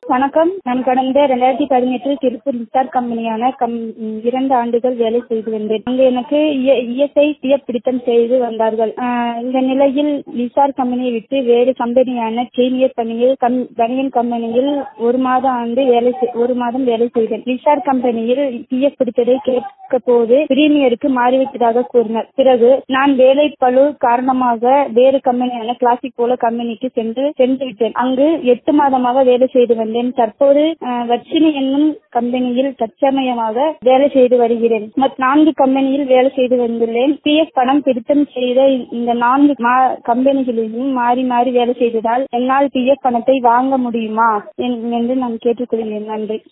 வணக்கம் நான் கடந்த இரண்டாயிரத்தி பதினெட்டில் திருப்பூர் மின்சார கம்பெனியான கம் இரண்டு ஆண்டுகள் வேலை செய்து வந்தேன் அங்கு எனக்கு இஎஸ்ஐ பிஎஃப் பிடித்தம் செய்து வந்தார்கள் ஆஹ் இந்த நிலையில் மின்சார கம்பெனியை விட்டு வேறு கம்பெனியான சீனியர் பணியில் கம் பனியன் கம்பெனியில் ஒரு மாதம் ஆண்டு வேலை செய்- ஒரு மாதம் வேலை செய்தேன் மின்சார கம்பெனியில் பிஎஃப் பிடித்ததை கேட்க போது பிரீமியருக்கு மாறிவிட்டதாக கூறினார் பிறகு நான் வேலை பளு காரணமாக வேறு கம்பெனியான கிளாசிக் போல கம்பெனிக்கு சென்று சென்று விட்டேன் அங்கு எட்டு மாதமாக வேலை செய்து வந்தேன் தற்போது அஹ், வர்ஷினி என்னும் கம்பெனியில் தற்சமயமாக வேலை செய்து வருகிறேன் மொத்த நான்கு கம்பெனியில் வேலை செய்து வந்துள்ளேன் பிஎஃப் பணம் பிடித்தம் செய்த இந்த நான்கு மா- கம்பெனிகளிலும் மாறி மாறி வேலை செய்ததால் என்னால் பிஎஃப் பணத்தை வாங்க முடியுமா என்- என்று நான் கேட்டுக்கொள்கிறேன் நன்றி